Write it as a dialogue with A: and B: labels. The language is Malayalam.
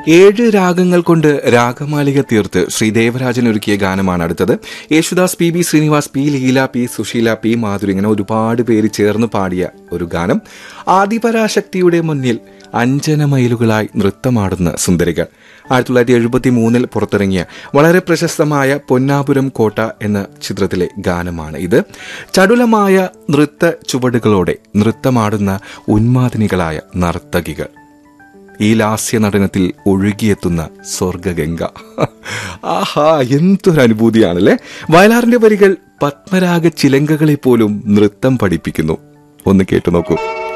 A: ഏഴ് രാഗങ്ങൾ കൊണ്ട് രാഗമാലിക തീർത്ത് ശ്രീ ദേവരാജൻ ഒരുക്കിയ ഗാനമാണ് അടുത്തത് Yesudas P B Srinivas P Leela P Susheela P Madhuri ഇങ്ങനെ ഒരുപാട് പേര് ചേർന്ന് പാടിയ ഒരു ഗാനം ആദിപരാശക്തിയുടെ മുന്നിൽ അഞ്ജന മൈലുകളായി നൃത്തമാടുന്ന സുന്ദരികൾ ആയിരത്തി തൊള്ളായിരത്തി എഴുപത്തി മൂന്നിൽ പുറത്തിറങ്ങിയ വളരെ പ്രശസ്തമായ പൊന്നാപുരം കോട്ട എന്ന ചിത്രത്തിലെ ഗാനമാണ് ഇത് ചടുലമായ നൃത്ത ചുവടുകളോടെ നൃത്തമാടുന്ന ഉന്മാദിനികളായ നർത്തകികൾ ഈ ലാസ്യ നടനത്തിൽ ഒഴുകിയെത്തുന്ന സ്വർഗഗംഗ ആഹാ എന്തൊരു അനുഭൂതിയാണല്ലേ വയലാറിന്റെ വരികൾ പത്മരാഗ ചിലങ്കകളെ പോലും നൃത്തം പഠിപ്പിക്കുന്നു ഒന്ന് കേട്ടു നോക്കൂ